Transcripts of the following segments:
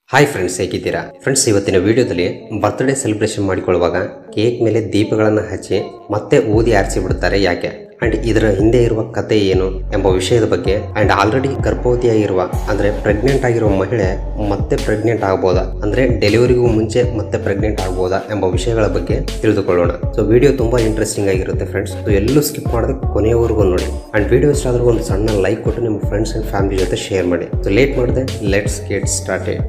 hi friends ಹೇಗಿದ್ದೀರಾ friends ಇವತ್ತಿನ ವಿಡಿಯೋದಲ್ಲಿ ಬರ್ತ್ಡೇ ಸೆಲೆಬ್ರೇಷನ್ ಮಾಡಿಕೊಳ್ಳುವಾಗ ಕೇಕ್ ಮೇಲೆ ದೀಪಗಳನ್ನು ಹಚ್ಚಿ ಮತ್ತೆ ಊದಿ ಆರಿಸಿ ಬಿಡುತ್ತಾರೆ ಯಾಕೆ ಅಂಡ್ ಇದರ ಹಿಂದೆ ಇರುವ ಕತೆ ಏನು ಎಂಬ ವಿಷಯದ ಬಗ್ಗೆ ಅಂಡ್ ಆಲ್ರೆಡಿ ಗರ್ಭವತಿಯಾಗಿರುವ ಅಂದ್ರೆ ಪ್ರೆಗ್ನೆಂಟ್ ಆಗಿರುವ ಮಹಿಳೆ ಮತ್ತೆ ಪ್ರೆಗ್ನೆಂಟ್ ಆಗ್ಬೋದಾ ಅಂದ್ರೆ ಡೆಲಿವರಿಗೂ ಮುಂಚೆ ಮತ್ತೆ ಪ್ರೆಗ್ನೆಂಟ್ ಆಗ್ಬೋದಾ ಎಂಬ ವಿಷಯಗಳ ಬಗ್ಗೆ ತಿಳಿದುಕೊಳ್ಳೋಣ ಸೊ ವಿಡಿಯೋ ತುಂಬಾ ಇಂಟ್ರೆಸ್ಟಿಂಗ್ ಆಗಿರುತ್ತೆ ಫ್ರೆಂಡ್ಸ್ ಸೊ ಎಲ್ಲೂ ಸ್ಕಿಪ್ ಮಾಡದೆ ಕೊನೆಯವರೆಗೂ ನೋಡಿ ಅಂಡ್ ವಿಡಿಯೋ ಇಷ್ಟ ಆದ್ರೂ ಒಂದು ಸಣ್ಣ ಲೈಕ್ ಕೊಟ್ಟು ನಿಮ್ಮ ಫ್ರೆಂಡ್ಸ್ ಅಂಡ್ ಫ್ಯಾಮಿಲಿ ಜೊತೆ ಶೇರ್ ಮಾಡಿ ಸೊ ಲೇಟ್ ಮಾಡದೆ let's get started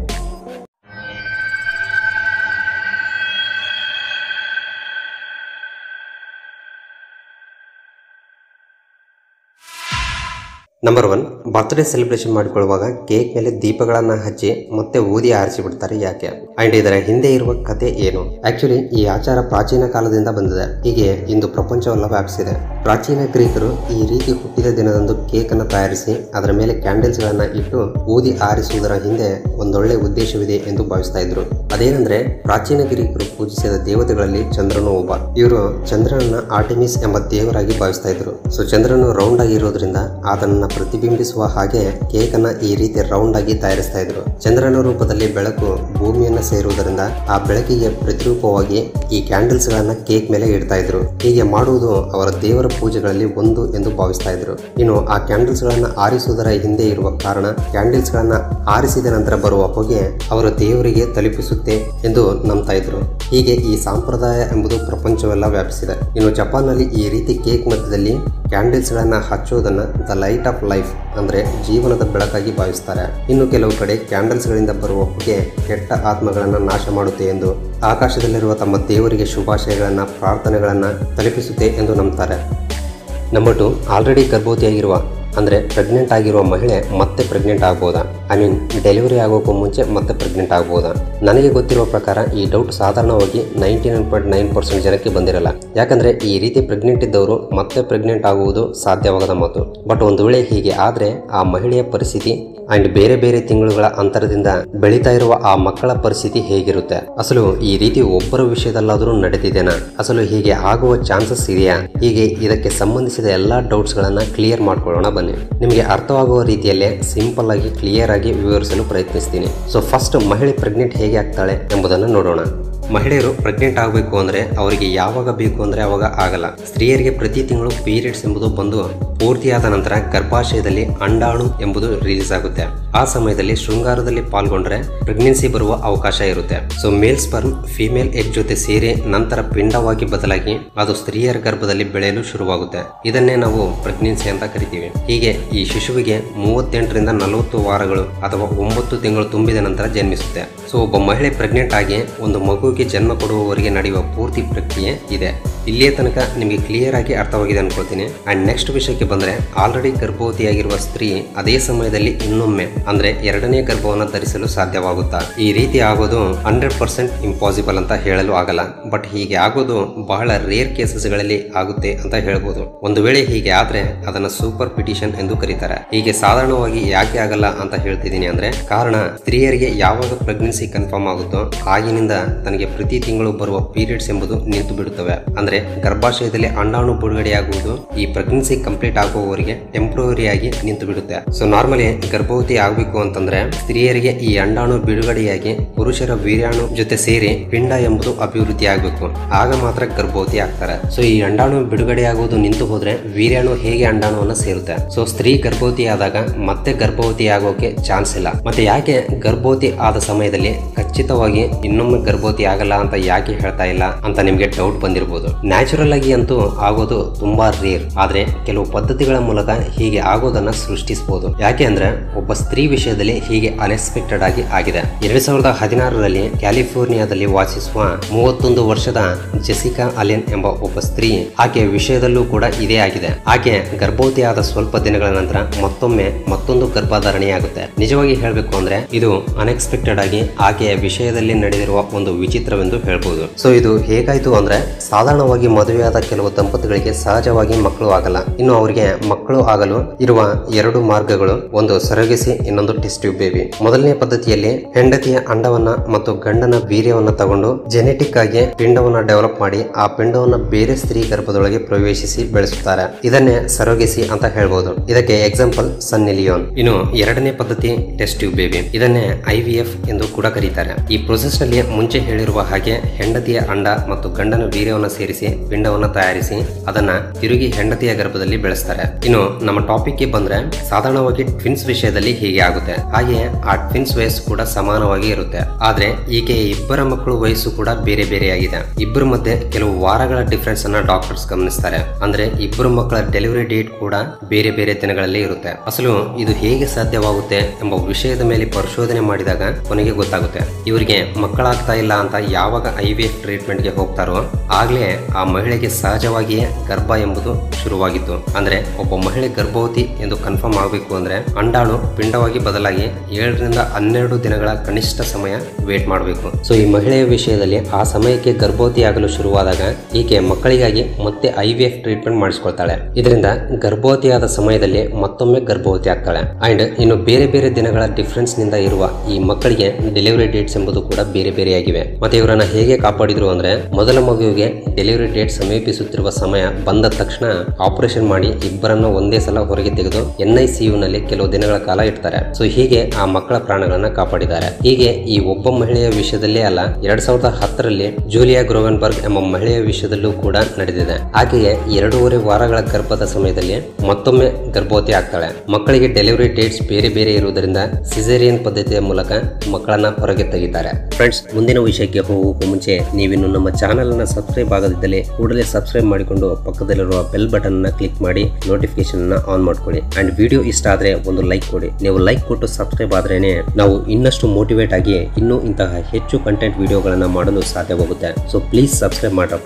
number one birthday celebration ಮಾಡಿಕೊಳ್ಳುವಾಗ ಕೇಕ್ ಮೇಲೆ ದೀಪಗಳನ್ನ ಹಚ್ಚಿ ಮತ್ತೆ ಊದಿ ಆರಿಸಿ ಬಿಡ್ತಾರೆ ಯಾಕೆ ಅಂಡ್ ಇದರ ಹಿಂದೆ ಇರುವ ಕತೆ ಏನು ಆಕ್ಚುಲಿ ಈ ಆಚಾರ ಪ್ರಾಚೀನ ಕಾಲದಿಂದ ಬಂದಿದೆ ಹೀಗೆ ಇಂದು ಪ್ರಪಂಚವೆಲ್ಲ ವ್ಯಾಪಿಸಿದೆ ಪ್ರಾಚೀನ ಗ್ರೀಕರು ಈ ರೀತಿ ಹುಟ್ಟಿದ ದಿನದಂದು ಕೇಕ್ ಅನ್ನು ತಯಾರಿಸಿ ಅದರ ಮೇಲೆ ಕ್ಯಾಂಡಲ್ಸ್ ಗಳನ್ನ ಇಟ್ಟು ಊದಿ ಆರಿಸುವುದರ ಹಿಂದೆ ಒಂದೊಳ್ಳೆ ಉದ್ದೇಶವಿದೆ ಎಂದು ಭಾವಿಸ್ತಾ ಇದ್ರು ಅದೇನೆಂದ್ರೆ ಪ್ರಾಚೀನ ಗ್ರೀಕರು ಪೂಜಿಸಿದ ದೇವತೆಗಳಲ್ಲಿ ಚಂದ್ರನು ಒಬ್ಬ ಇವರು ಚಂದ್ರನನ್ನ ಆರ್ಟಿಮಿಸ್ ಎಂಬ ದೇವರಾಗಿ ಭಾವಿಸ್ತಾ ಇದ್ರು ಸೊ ಚಂದ್ರನು ರೌಂಡ್ ಆಗಿ ಇರೋದ್ರಿಂದ ಅದನ್ನ ಪ್ರತಿಬಿಂಬಿಸುವ ಹಾಗೆ ಕೇಕ್ ಅನ್ನ ಈ ರೀತಿ ರೌಂಡ್ ಆಗಿ ತಯಾರಿಸ್ತಾ ಇದ್ರು ಚಂದ್ರನ ರೂಪದಲ್ಲಿ ಬೆಳಕು ಭೂಮಿಯನ್ನ ಸೇರುವುದರಿಂದ ಆ ಬೆಳಕಿಗೆ ಪ್ರತಿರೂಪವಾಗಿ ಈ ಕ್ಯಾಂಡಲ್ಸ್ ಗಳನ್ನ ಕೇಕ್ ಮೇಲೆ ಇಡ್ತಾ ಇದ್ರು ಹೀಗೆ ಮಾಡುವುದು ಅವರ ದೇವರ ಪೂಜೆಗಳಲ್ಲಿ ಒಂದು ಎಂದು ಭಾವಿಸ್ತಾ ಇದ್ರು ಇನ್ನು ಆ ಕ್ಯಾಂಡಲ್ಸ್ ಗಳನ್ನ ಆರಿಸುವುದರ ಹಿಂದೆ ಇರುವ ಕಾರಣ ಕ್ಯಾಂಡಲ್ಸ್ ಗಳನ್ನ ಆರಿಸಿದ ನಂತರ ಬರುವ ಹೊಗೆ ಅವರ ದೇವರಿಗೆ ತಲುಪಿಸುತ್ತೆ ಎಂದು ನಂಬ್ತಾ ಇದ್ರು ಹೀಗೆ ಈ ಸಂಪ್ರದಾಯ ಎಂಬುದು ಪ್ರಪಂಚವೆಲ್ಲ ವ್ಯಾಪಿಸಿದೆ ಇನ್ನು ಜಪಾನ್ನಲ್ಲಿ ಈ ರೀತಿ ಕೇಕ್ ಮಧ್ಯದಲ್ಲಿ ಕ್ಯಾಂಡಲ್ಸ್ ಗಳನ್ನ ಹಚ್ಚೋದನ್ನ ದ ಲೈಟ್ ಆಫ್ ಲೈಫ್ ಅಂದ್ರೆ ಜೀವನದ ಬೆಳಕಾಗಿ ಭಾವಿಸ್ತಾರೆ ಇನ್ನು ಕೆಲವು ಕಡೆ ಕ್ಯಾಂಡಲ್ಸ್ ಗಳಿಂದ ಬರುವ ಹೊಗೆ ಕೆಟ್ಟ ಆತ್ಮಗಳನ್ನ ನಾಶ ಮಾಡುತ್ತೆ ಎಂದು ಆಕಾಶದಲ್ಲಿರುವ ತಮ್ಮ ದೇವರಿಗೆ ಶುಭಾಶಯಗಳನ್ನ ಪ್ರಾರ್ಥನೆಗಳನ್ನ ತಲುಪಿಸುತ್ತೆ ಎಂದು ನಂಬ್ತಾರೆ ನಂಬರ್ ಟು ಆಲ್ರೆಡಿ ಗರ್ಭವತಿಯಾಗಿರುವ ಅಂದರೆ ಪ್ರೆಗ್ನೆಂಟ್ ಆಗಿರುವ ಮಹಿಳೆ ಮತ್ತೆ ಪ್ರೆಗ್ನೆಂಟ್ ಆಗ್ಬೋದಾ ಐ ಮೀನ್ ಡೆಲಿವರಿ ಆಗೋಕ್ಕೂ ಮುಂಚೆ ಮತ್ತೆ ಪ್ರೆಗ್ನೆಂಟ್ ಆಗ್ಬೋದಾ ನನಗೆ ಗೊತ್ತಿರುವ ಪ್ರಕಾರ ಈ ಡೌಟ್ ಸಾಧಾರಣವಾಗಿ ninety nine point nine percent ಜನಕ್ಕೆ ಬಂದಿರಲ್ಲ ಯಾಕಂದ್ರೆ ಈ ರೀತಿ ಪ್ರೆಗ್ನೆಂಟ್ ಇದ್ದವರು ಮತ್ತೆ ಪ್ರೆಗ್ನೆಂಟ್ ಆಗುವುದು ಸಾಧ್ಯವಾಗದ ಮಾತು ಬಟ್ ಒಂದು ವೇಳೆ ಹೀಗೆ ಆದರೆ ಆ ಮಹಿಳೆಯ ಪರಿಸ್ಥಿತಿ ಅಂಡ್ ಬೇರೆ ಬೇರೆ ತಿಂಗಳುಗಳ ಅಂತರದಿಂದ ಬೆಳೀತಾ ಇರುವ ಆ ಮಕ್ಕಳ ಪರಿಸ್ಥಿತಿ ಹೇಗಿರುತ್ತೆ ಅಸಲು ಈ ರೀತಿ ಒಬ್ಬರ ವಿಷಯದಲ್ಲಾದರೂ ನಡೆದಿದೆನಾ ಅಸಲು ಹೀಗೆ ಆಗುವ ಚಾನ್ಸಸ್ ಇದೆಯಾ ಹೀಗೆ ಇದಕ್ಕೆ ಸಂಬಂಧಿಸಿದ ಎಲ್ಲಾ ಡೌಟ್ಸ್ ಗಳನ್ನ ಕ್ಲಿಯರ್ ಮಾಡ್ಕೊಳ್ಳೋಣ ಬನ್ನಿ ನಿಮಗೆ ಅರ್ಥವಾಗುವ ರೀತಿಯಲ್ಲೇ ಸಿಂಪಲ್ ಆಗಿ ಕ್ಲಿಯರ್ ಆಗಿ ವಿವರಿಸಲು ಪ್ರಯತ್ನಿಸ್ತೀನಿ ಸೊ ಫಸ್ಟ್ ಮಹಿಳೆ ಪ್ರೆಗ್ನೆಂಟ್ ಹೇಗೆ ಆಗ್ತಾಳೆ ಎಂಬುದನ್ನು ನೋಡೋಣ ಮಹಿಳೆಯರು ಪ್ರೆಗ್ನೆಂಟ್ ಆಗಬೇಕು ಅಂದ್ರೆ ಅವರಿಗೆ ಯಾವಾಗ ಬೇಕು ಅಂದ್ರೆ ಅವಾಗ ಆಗಲ್ಲ ಸ್ತ್ರೀಯರಿಗೆ ಪ್ರತಿ ತಿಂಗಳು ಪೀರಿಯಡ್ಸ್ ಎಂಬುದು ಬಂದು ಪೂರ್ತಿಯಾದ ನಂತರ ಗರ್ಭಾಶಯದಲ್ಲಿ ಅಂಡಾಣು ಎಂಬುದು ರಿಲೀಸ್ ಆಗುತ್ತೆ ಆ ಸಮಯದಲ್ಲಿ ಶೃಂಗಾರದಲ್ಲಿ ಪಾಲ್ಗೊಂಡ್ರೆ ಪ್ರೆಗ್ನೆನ್ಸಿ ಬರುವ ಅವಕಾಶ ಇರುತ್ತೆ so male sperm female egg ಜೊತೆ ಸೇರಿ ನಂತರ ಪಿಂಡವಾಗಿ ಬದಲಾಗಿ ಅದು ಸ್ತ್ರೀಯರ ಗರ್ಭದಲ್ಲಿ ಬೆಳೆಯಲು ಶುರುವಾಗುತ್ತೆ ಇದನ್ನೇ ನಾವು ಪ್ರೆಗ್ನೆನ್ಸಿ ಅಂತ ಕರಿತೀವಿ ಹೀಗೆ ಈ ಶಿಶುವಿಗೆ ಮೂವತ್ತೆಂಟರಿಂದ ನಲವತ್ತು ವಾರಗಳು ಅಥವಾ ಒಂಬತ್ತು ತಿಂಗಳು ತುಂಬಿದ ನಂತರ ಜನ್ಮಿಸುತ್ತೆ ಸೊ ಒಬ್ಬ ಮಹಿಳೆ ಪ್ರೆಗ್ನೆಂಟ್ ಆಗಿ ಒಂದು ಮಗುವಿಗೆ ಜನ್ಮ ಕೊಡುವವರೆಗೆ ನಡೆಯುವ ಪೂರ್ತಿ ಪ್ರಕ್ರಿಯೆ ಇದೆ ಇಲ್ಲಿಯ ತನಕ ನಿಮಗೆ ಕ್ಲಿಯರ್ ಆಗಿ ಅರ್ಥವಾಗಿದೆ ಅನ್ಕೊಳ್ತೀನಿ ಅಂಡ್ ನೆಕ್ಸ್ಟ್ ವಿಷಯಕ್ಕೆ ಬಂದ್ರೆ ಆಲ್ರೆಡಿ ಗರ್ಭವತಿಯಾಗಿರುವ ಸ್ತ್ರೀ ಅದೇ ಸಮಯದಲ್ಲಿ ಇನ್ನೊಮ್ಮೆ ಅಂದ್ರೆ ಎರಡನೇ ಗರ್ಭವನ್ನು ಧರಿಸಲು ಸಾಧ್ಯವಾಗುತ್ತಾ ಈ ರೀತಿ ಆಗೋದು ಹಂಡ್ರೆಡ್ ಪರ್ಸೆಂಟ್ ಇಂಪಾಸಿಬಲ್ ಅಂತ ಹೇಳಲು ಆಗಲ್ಲ ಬಟ್ ಹೀಗೆ ಆಗೋದು ಬಹಳ ರೇರ್ ಕೇಸಸ್ಗಳಲ್ಲಿ ಆಗುತ್ತೆ ಅಂತ ಹೇಳ್ಬೋದು ಒಂದು ವೇಳೆ ಹೀಗೆ ಆದ್ರೆ ಅದನ್ನ ಸೂಪರ್ ಪಿಟಿಷನ್ ಎಂದು ಕರೀತಾರೆ ಹೀಗೆ ಸಾಧಾರಣವಾಗಿ ಯಾಕೆ ಆಗಲ್ಲ ಅಂತ ಹೇಳ್ತಿದ್ದೀನಿ ಅಂದ್ರೆ ಕಾರಣ ಸ್ತ್ರೀಯರಿಗೆ ಯಾವಾಗ ಪ್ರೆಗ್ನೆನ್ಸಿ ಕನ್ಫರ್ಮ್ ಆಗುತ್ತೋ ಆಗಿನಿಂದ ತನಗೆ ಪ್ರತಿ ತಿಂಗಳು ಬರುವ ಪೀರಿಯಡ್ಸ್ ಎಂಬುದು ನಿಂತು ಬಿಡುತ್ತವೆ ಅಂದ್ರೆ ಗರ್ಭಾಶಯದಲ್ಲಿ ಅಂಡಾಣು ಬಿಡುಗಡೆಯಾಗುವುದು ಈ ಪ್ರೆಗ್ನೆನ್ಸಿ ಕಂಪ್ಲೀಟ್ ಆಗುವವರೆಗೆ ಟೆಂಪ್ರವರಿ ಆಗಿ ನಿಂತು ಬಿಡುತ್ತೆ ಸೊ ನಾರ್ಮಲಿ ಗರ್ಭವತಿ ಆಗಬೇಕು ಅಂತಂದ್ರೆ ಸ್ತ್ರೀಯರಿಗೆ ಈ ಅಂಡಾಣು ಬಿಡುಗಡೆಯಾಗಿ ಪುರುಷರ ವೀರ್ಯಾಣು ಜೊತೆ ಸೇರಿ ಪಿಂಡ ಎಂಬುದು ಅಭಿವೃದ್ಧಿ ಆಗಬೇಕು ಆಗ ಮಾತ್ರ ಗರ್ಭವತಿ ಆಗ್ತಾರೆ ಸೊ ಈ ಅಂಡಾಣು ಬಿಡುಗಡೆಯಾಗುವುದು ನಿಂತು ಹೋದ್ರೆ ವೀರ್ಯಾಣು ಹೇಗೆ ಅಂಡಾಣುವನ್ನು ಸೇರುತ್ತೆ ಸೊ ಸ್ತ್ರೀ ಗರ್ಭವತಿ ಆದಾಗ ಮತ್ತೆ ಗರ್ಭವತಿ ಆಗೋಕೆ ಚಾನ್ಸ್ ಇಲ್ಲ ಮತ್ತೆ ಯಾಕೆ ಗರ್ಭವತಿ ಆದ ಸಮಯದಲ್ಲಿ ಖಚಿತವಾಗಿ ಇನ್ನೊಮ್ಮೆ ಗರ್ಭವತಿ ಆಗಲ್ಲ ಅಂತ ಯಾಕೆ ಹೇಳ್ತಾ ಇಲ್ಲ ಅಂತ ನಿಮ್ಗೆ ಡೌಟ್ ಬಂದಿರಬಹುದು ನ್ಯಾಚುರಲ್ ಆಗಿ ಅಂತೂ ಆಗೋದು ತುಂಬಾ ರೇರ್ ಆದ್ರೆ ಕೆಲವು ಪದ್ಧತಿಗಳ ಮೂಲಕ ಹೀಗೆ ಆಗೋದನ್ನ ಸೃಷ್ಟಿಸಬಹುದು ಯಾಕೆ ಅಂದ್ರೆ ಒಬ್ಬ ಸ್ತ್ರೀ ವಿಷಯದಲ್ಲಿ ಹೀಗೆ ಅನ್ಎಕ್ಸ್ಪೆಕ್ಟೆಡ್ ಆಗಿ ಆಗಿದೆ ಎರಡ್ ಸಾವಿರದ ಹದಿನಾರರಲ್ಲಿ ಕ್ಯಾಲಿಫೋರ್ನಿಯಾದಲ್ಲಿ ವಾಸಿಸುವ ಮೂವತ್ತೊಂದು ವರ್ಷದ ಜೆಸಿಕಾ ಅಲೆನ್ ಎಂಬ ಒಬ್ಬ ಸ್ತ್ರೀ ಆಕೆಯ ವಿಷಯದಲ್ಲೂ ಕೂಡ ಇದೇ ಆಗಿದೆ ಆಕೆ ಗರ್ಭವತಿ ಆದ ಸ್ವಲ್ಪ ದಿನಗಳ ನಂತರ ಮತ್ತೊಮ್ಮೆ ಮತ್ತೊಂದು ಗರ್ಭಧಾರಣೆಯಾಗುತ್ತೆ ನಿಜವಾಗಿ ಹೇಳಬೇಕು ಅಂದ್ರೆ ಇದು ಅನ್ಎಕ್ಸ್ಪೆಕ್ಟೆಡ್ ಆಗಿ ಆಕೆಯ ವಿಷಯದಲ್ಲಿ ನಡೆದಿರುವ ಒಂದು ವಿಚಿತ್ರ ಚಿತ್ರವೆಂದು ಹೇಳ್ಬೋದು ಸೊ ಇದು ಹೇಗಾಯ್ತು ಅಂದ್ರೆ ಸಾಧಾರಣವಾಗಿ ಮದುವೆಯಾದ ಕೆಲವು ದಂಪತಿಗಳಿಗೆ ಸಹಜವಾಗಿ ಮಕ್ಕಳು ಆಗಲ್ಲ ಇನ್ನು ಅವರಿಗೆ ಮಕ್ಕಳು ಆಗಲು ಇರುವ ಎರಡು ಮಾರ್ಗಗಳು ಒಂದು ಸರಗಿಸಿ ಇನ್ನೊಂದು ಟೆಸ್ಟ್ ಟ್ಯೂಬ್ ಬೇಬಿ ಮೊದಲನೇ ಪದ್ಧತಿಯಲ್ಲಿ ಹೆಂಡತಿಯ ಅಂಡವನ್ನ ಮತ್ತು ಗಂಡನ ವೀರ್ಯವನ್ನ ತಗೊಂಡು ಜೆನೆಟಿಕ್ ಆಗಿ ಪಿಂಡವನ್ನ ಡೆವಲಪ್ ಮಾಡಿ ಆ ಪಿಂಡವನ್ನ ಬೇರೆ ಸ್ತ್ರೀ ಗರ್ಭದೊಳಗೆ ಪ್ರವೇಶಿಸಿ ಬೆಳೆಸುತ್ತಾರೆ ಇದನ್ನೇ ಸರೋಗೆಸಿ ಅಂತ ಹೇಳ್ಬೋದು ಇದಕ್ಕೆ ಎಕ್ಸಾಂಪಲ್ ಸನ್ನಿ ಲಿಯೋನ್ ಇನ್ನು ಎರಡನೇ ಪದ್ಧತಿ ಟೆಸ್ಟ್ ಟ್ಯೂಬ್ ಬೇಬಿ ಇದನ್ನೇ ಐ ವಿ ಎಫ್ ಎಂದು ಕೂಡ ಕರೀತಾರೆ ಈ ಪ್ರೊಸೆಸ್ ನಲ್ಲಿ ಮುಂಚೆ ಹೇಳಿರುವ ಹಾಗೆ ಹೆಂಡತಿಯ ಅಂಡ ಮತ್ತು ಗಂಡನ ವೀರ್ಯವನ್ನು ಸೇರಿಸಿ ಪಿಂಡವನ್ನು ತಯಾರಿಸಿ ಅದನ್ನ ತಿರುಗಿ ಹೆಂಡತಿಯ ಗರ್ಭದಲ್ಲಿ ಬೆಳೆಸ್ತಾರೆ ಇನ್ನು ನಮ್ಮ ಟಾಪಿಕ್ ಗೆ ಬಂದ್ರೆ ಸಾಧಾರಣವಾಗಿ ಟ್ವಿನ್ಸ್ ವಿಷಯದಲ್ಲಿ ಹೀಗೆ ಆಗುತ್ತೆ ಹಾಗೆಯೇ ಆ ಟ್ವಿನ್ಸ್ ವಯಸ್ಸು ಕೂಡ ಸಮಾನವಾಗಿ ಇರುತ್ತೆ ಆದ್ರೆ ಈಕೆಯ ಇಬ್ಬರ ಮಕ್ಕಳು ವಯಸ್ಸು ಕೂಡ ಬೇರೆ ಬೇರೆಯಾಗಿದೆ ಇಬ್ಬರ ಮಧ್ಯೆ ಕೆಲವು ವಾರಗಳ ಡಿಫ್ರೆನ್ಸ್ ಅನ್ನ ಡಾಕ್ಟರ್ಸ್ ಗಮನಿಸ್ತಾರೆ ಅಂದ್ರೆ ಇಬ್ಬರು ಮಕ್ಕಳ ಡೆಲಿವರಿ ಡೇಟ್ ಕೂಡ ಬೇರೆ ಬೇರೆ ದಿನಗಳಲ್ಲಿ ಇರುತ್ತೆ ಅಸಲು ಇದು ಹೇಗೆ ಸಾಧ್ಯವಾಗುತ್ತೆ ಎಂಬ ವಿಷಯದ ಮೇಲೆ ಪರಿಶೋಧನೆ ಮಾಡಿದಾಗ ಕೊನೆಗೆ ಗೊತ್ತಾಗುತ್ತೆ ಇವರಿಗೆ ಮಕ್ಕಳಾಗ್ತಾ ಇಲ್ಲ ಅಂತ ಯಾವಾಗ ಐ ವಿ ಎಫ್ ಟ್ರೀಟ್ಮೆಂಟ್ಗೆ ಹೋಗ್ತಾರೋ ಆಗ್ಲೇ ಆ ಮಹಿಳೆಗೆ ಸಹಜವಾಗಿಯೇ ಗರ್ಭ ಎಂಬುದು ಶುರುವಾಗಿತ್ತು ಅಂದ್ರೆ ಒಬ್ಬ ಮಹಿಳೆ ಗರ್ಭವತಿ ಎಂದು ಕನ್ಫರ್ಮ್ ಆಗಬೇಕು ಅಂದ್ರೆ ಅಂಡಾಣು ಪಿಂಡವಾಗಿ ಬದಲಾಗಿ ಏಳರಿಂದ ಹನ್ನೆರಡು ದಿನಗಳ ಕನಿಷ್ಠ ಸಮಯ ವೇಟ್ ಮಾಡಬೇಕು ಸೊ ಈ ಮಹಿಳೆಯ ವಿಷಯದಲ್ಲಿ ಆ ಸಮಯಕ್ಕೆ ಗರ್ಭವತಿ ಆಗಲು ಶುರುವಾದಾಗ ಈಕೆ ಮಕ್ಕಳಿಗಾಗಿ ಮತ್ತೆ ಐ ವಿ ಎಫ್ ಟ್ರೀಟ್ಮೆಂಟ್ ಮಾಡಿಸ್ಕೊಳ್ತಾಳೆ ಇದರಿಂದ ಗರ್ಭವತಿಯಾದ ಸಮಯದಲ್ಲಿ ಮತ್ತೊಮ್ಮೆ ಗರ್ಭವತಿ ಆಗ್ತಾಳೆ ಅಂಡ್ ಇನ್ನು ಬೇರೆ ಬೇರೆ ದಿನಗಳ ಡಿಫ್ರೆನ್ಸ್ ನಿಂದ ಇರುವ ಈ ಮಕ್ಕಳಿಗೆ ಡೆಲಿವರಿ ಡೇಟ್ಸ್ ಎಂಬುದು ಕೂಡ ಬೇರೆ ಬೇರೆಯಾಗಿವೆ ಮತ್ತೆ ಇವರನ್ನ ಹೇಗೆ ಕಾಪಾಡಿದ್ರು ಅಂದ್ರೆ ಮೊದಲ ಮಗುವಿಗೆ ಡೆಲಿವರಿ ಡೇಟ್ ಸಮೀಪಿಸುತ್ತಿರುವ ಸಮಯ ಬಂದ ತಕ್ಷಣ ಆಪರೇಷನ್ ಮಾಡಿ ಇಬ್ಬರನ್ನ ಒಂದೇ ಸಲ ಹೊರಗೆ ತೆಗೆದು ಎನ್ ಐ ಸಿ ನಲ್ಲಿ ಕೆಲವು ದಿನಗಳ ಕಾಲ ಇಡ್ತಾರೆ ಸೊ ಹೀಗೆ ಆ ಮಕ್ಕಳ ಪ್ರಾಣಗಳನ್ನ ಕಾಪಾಡಿದ್ದಾರೆ ಹೀಗೆ ಈ ಒಬ್ಬ ಮಹಿಳೆಯ ವಿಷಯದಲ್ಲೇ ಅಲ್ಲ ಎರಡ್ ಸಾವಿರದ ಹತ್ತರಲ್ಲಿ ಜೂಲಿಯಾ ಗ್ರೋವೆನ್ಬರ್ಗ್ ಎಂಬ ಮಹಿಳೆಯ ವಿಷಯದಲ್ಲೂ ಕೂಡ ನಡೆದಿದೆ ಆಕೆಗೆ ಎರಡೂವರೆ ವಾರಗಳ ಗರ್ಭದ ಸಮಯದಲ್ಲಿ ಮತ್ತೊಮ್ಮೆ ಗರ್ಭವತಿ ಆಗ್ತಾಳೆ ಮಕ್ಕಳಿಗೆ ಡೆಲಿವರಿ ಡೇಟ್ಸ್ ಬೇರೆ ಬೇರೆ ಇರುವುದರಿಂದ ಸಿಸೇರಿಯನ್ ಪದ್ಧತಿಯ ಮೂಲಕ ಮಕ್ಕಳನ್ನ ಹೊರಗೆ ತೆಗಿತಾರೆ ಫ್ರೆಂಡ್ಸ್ ಮುಂದಿನ ವಿಷಯಕ್ಕೆ ಹೋಗೋಕ್ಕೂ ಮುಂಚೆ ನೀವಿನ್ನು ನಮ್ಮ ಚಾನೆಲ್ ಅನ್ನ ಸಬ್ಸ್ಕ್ರೈಬ್ ಆಗದಿದ್ದಲ್ಲಿ ಕೂಡಲೇ ಸಬ್ಸ್ಕ್ರೈಬ್ ಮಾಡಿಕೊಂಡು ಪಕ್ಕದಲ್ಲಿರುವ ಬೆಲ್ ಬಟನ್ ಅನ್ನ ಕ್ಲಿಕ್ ಮಾಡಿ ನೋಟಿಫಿಕೇಶನ್ ಅನ್ನ ಆನ್ ಮಾಡ್ಕೊಳ್ಳಿ ಅಂಡ್ ವಿಡಿಯೋ ಇಷ್ಟ ಆದ್ರೆ ಒಂದು ಲೈಕ್ ಕೊಡಿ ನೀವು ಲೈಕ್ ಕೊಟ್ಟು ಸಬ್ಸ್ಕ್ರೈಬ್ ಆದ್ರೇನೆ ನಾವು ಇನ್ನಷ್ಟು ಮೋಟಿವೇಟ್ ಆಗಿ ಇನ್ನೂ ಇಂತಹ ಹೆಚ್ಚು ಕಂಟೆಂಟ್ ವಿಡಿಯೋಗಳನ್ನ ಮಾಡಲು ಸಾಧ್ಯವಾಗುತ್ತೆ ಸೊ ಪ್ಲೀಸ್ ಸಬ್ಸ್ಕ್ರೈಬ್ ಮಾಡ್ರಪ್ಪ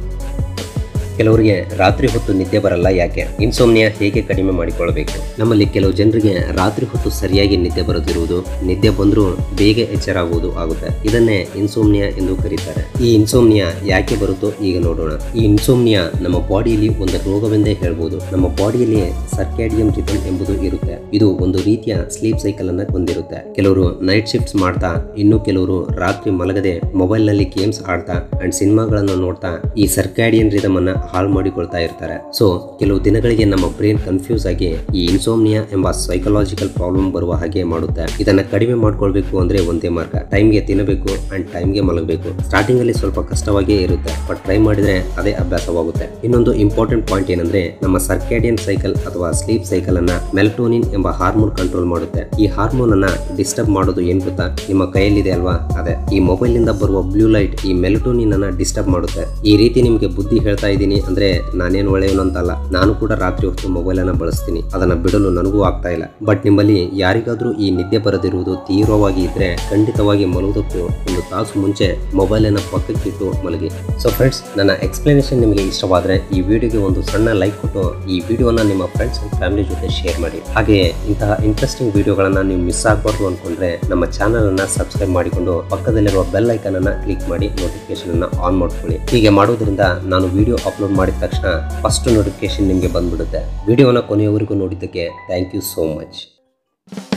ಕೆಲವರಿಗೆ ರಾತ್ರಿ ಹೊತ್ತು ನಿದ್ದೆ ಬರಲ್ಲ ಯಾಕೆ ಇನ್ಸೋಮ್ನಿಯಾ ಹೇಗೆ ಕಡಿಮೆ ಮಾಡಿಕೊಳ್ಳಬೇಕು ನಮ್ಮಲ್ಲಿ ಕೆಲವು ಜನರಿಗೆ ರಾತ್ರಿ ಹೊತ್ತು ಸರಿಯಾಗಿ ನಿದ್ದೆ ಬರದಿರುವುದು ನಿದ್ದೆ ಬಂದರೂ ಬೇಗ ಎಚ್ಚರಾಗುವುದು ಆಗುತ್ತೆ ಇದನ್ನೇ ಇನ್ಸೋಮ್ನಿಯಾ ಎಂದು ಕರೀತಾರೆ ಈ ಇನ್ಸೋಮ್ನಿಯಾ ಯಾಕೆ ಬರುತ್ತೋ ಈಗ ನೋಡೋಣ ಈ ಇನ್ಸೋಮ್ನಿಯಾ ನಮ್ಮ ಬಾಡಿಯಲ್ಲಿ ಒಂದು ರೋಗವೆಂದೇ ಹೇಳ್ಬೋದು ನಮ್ಮ ಬಾಡಿಯಲ್ಲಿ ಸರ್ಕ್ಯಾಡಿಯಂ ರಿಥಮ್ ಎಂಬುದು ಇರುತ್ತೆ ಇದು ಒಂದು ರೀತಿಯ ಸ್ಲೀಪ್ ಸೈಕಲ್ ಅನ್ನ ಹೊಂದಿರುತ್ತೆ ಕೆಲವರು ನೈಟ್ ಶಿಫ್ಟ್ಸ್ ಮಾಡ್ತಾ ಇನ್ನು ಕೆಲವರು ರಾತ್ರಿ ಮಲಗದೆ ಮೊಬೈಲ್ ನಲ್ಲಿ ಗೇಮ್ಸ್ ಆಡ್ತಾ ಅಂಡ್ ಸಿನಿಮಾಗಳನ್ನು ನೋಡ್ತಾ ಈ ಸರ್ಕ್ಯಾಡಿಯನ್ ರಿದಮ್ ಅನ್ನ ಹಾಳು ಮಾಡಿಕೊಳ್ತಾ ಇರ್ತಾರೆ ಸೊ ಕೆಲವು ದಿನಗಳಿಗೆ ನಮ್ಮ ಬ್ರೈನ್ ಕನ್ಫ್ಯೂಸ್ ಆಗಿ ಈ ಇನ್ಸೋಮ್ನಿಯಾ ಎಂಬ ಸೈಕಲಾಜಿಕಲ್ ಪ್ರಾಬ್ಲಮ್ ಬರುವ ಹಾಗೆ ಮಾಡುತ್ತೆ ಇದನ್ನ ಕಡಿಮೆ ಮಾಡ್ಕೊಳ್ಬೇಕು ಅಂದ್ರೆ ಒಂದೇ ಮಾರ್ಗ ಟೈಮ್ಗೆ ತಿನ್ನಬೇಕು ಅಂಡ್ ಟೈಮ್ಗೆ ಮಲಗಬೇಕು ಸ್ಟಾರ್ಟಿಂಗ್ ಅಲ್ಲಿ ಸ್ವಲ್ಪ ಕಷ್ಟವಾಗಿಯೇ ಇರುತ್ತೆ ಬಟ್ ಟ್ರೈ ಮಾಡಿದ್ರೆ ಅದೇ ಅಭ್ಯಾಸವಾಗುತ್ತೆ ಇನ್ನೊಂದು ಇಂಪಾರ್ಟೆಂಟ್ ಪಾಯಿಂಟ್ ಏನಂದ್ರೆ ನಮ್ಮ ಸರ್ಕ್ಯಾಡಿಯನ್ ಸೈಕಲ್ ಅಥವಾ ಸ್ಲೀಪ್ ಸೈಕಲ್ ಅನ್ನ ಮೆಲ್ಟೋನಿನ್ ಎಂಬ ಹಾರ್ಮೋನ್ ಕಂಟ್ರೋಲ್ ಮಾಡುತ್ತೆ ಈ ಹಾರ್ಮೋನ್ ಅನ್ನ ಡಿಸ್ಟರ್ಬ್ ಮಾಡೋದು ಏನ್ ಗೊತ್ತಾ ನಿಮ್ಮ ಕೈಯಲ್ಲಿದೆ ಅಲ್ವಾ ಅದೇ ಈ ಮೊಬೈಲ್ ನಿಂದ ಬರುವ ಬ್ಲೂ ಲೈಟ್ ಈ ಮೆಲ್ಟೋನಿನ್ ಅನ್ನ ಡಿಸ್ಟರ್ಬ್ ಮಾಡುತ್ತೆ ಈ ರೀತಿ ನಿಮಗೆ ಬುದ್ಧಿ ಹೇಳ್ತಾ ಇದ್ದೀನಿ ಅಂದ್ರೆ ನಾನೇನು ಒಳ್ಳೆಯವನು ಅಂತಲ್ಲ ನಾನು ಕೂಡ ರಾತ್ರಿ ಹೊತ್ತು ಮೊಬೈಲ್ ಅನ್ನ ಬಳಸ್ತೀನಿ ಅದನ್ನ ಬಿಡಲು ನನಗೂ ಆಗ್ತಾ ಇಲ್ಲ ಬಟ್ ನಿಮ್ಮಲ್ಲಿ ಯಾರಿಗಾದ್ರೂ ಈ ನಿದ್ದೆ ಬರದಿರುವುದು ತೀವ್ರವಾಗಿ ಇದ್ರೆ ಖಂಡಿತವಾಗಿ ಮಲಗುವುದಕ್ಕೂ ಒಂದು ತಾಸು ಮುಂಚೆ ಮೊಬೈಲ್ ಅನ್ನ ಪಕ್ಕಕ್ಕಿಟ್ಟು ಮಲಗಿ ಸೊ ಫ್ರೆಂಡ್ಸ್ ನನ್ನ ಎಕ್ಸ್ಪ್ಲನೇಷನ್ ನಿಮಗೆ ಇಷ್ಟವಾದ್ರೆ ಈ ವಿಡಿಯೋಗೆ ಒಂದು ಸಣ್ಣ ಲೈಕ್ ಕೊಟ್ಟು ಈ ವಿಡಿಯೋನ ನಿಮ್ಮ ಫ್ರೆಂಡ್ಸ್ ಅಂಡ್ ಫ್ಯಾಮಿಲಿ ಜೊತೆ ಶೇರ್ ಮಾಡಿ ಹಾಗೆ ಇಂತಹ ಇಂಟ್ರೆಸ್ಟಿಂಗ್ ವಿಡಿಯೋಗಳನ್ನ ನೀವು ಮಿಸ್ ಆಗಬಾರ್ದು ಅನ್ಕೊಂಡ್ರೆ ನಮ್ಮ ಚಾನಲ್ ಅನ್ನ ಸಬ್ಸ್ಕ್ರೈಬ್ ಮಾಡಿಕೊಂಡು ಪಕ್ಕದಲ್ಲಿರುವ ಬೆಲ್ ಐಕನ್ ಅನ್ನ ಕ್ಲಿಕ್ ಮಾಡಿ ನೋಟಿಫಿಕೇಶನ್ ಅನ್ನ ಆನ್ ಮಾಡ್ಕೊಳ್ಳಿ ಹೀಗೆ ಮಾಡೋದ್ರಿಂದ ನಾನು ವಿಡಿಯೋ ಅಪ್ಲೋಡ್ ಮಾಡಿದ ತಕ್ಷಣ ಫಸ್ಟ್ ನೋಟಿಫಿಕೇಶನ್ ನಿಮಗೆ ಬಂದ್ಬಿಡುತ್ತೆ ವಿಡಿಯೋನ ಕೊನೆಯವರೆಗೂ ನೋಡಿದ್ದಕ್ಕೆ ಥ್ಯಾಂಕ್ ಯು ಸೋ ಮಚ್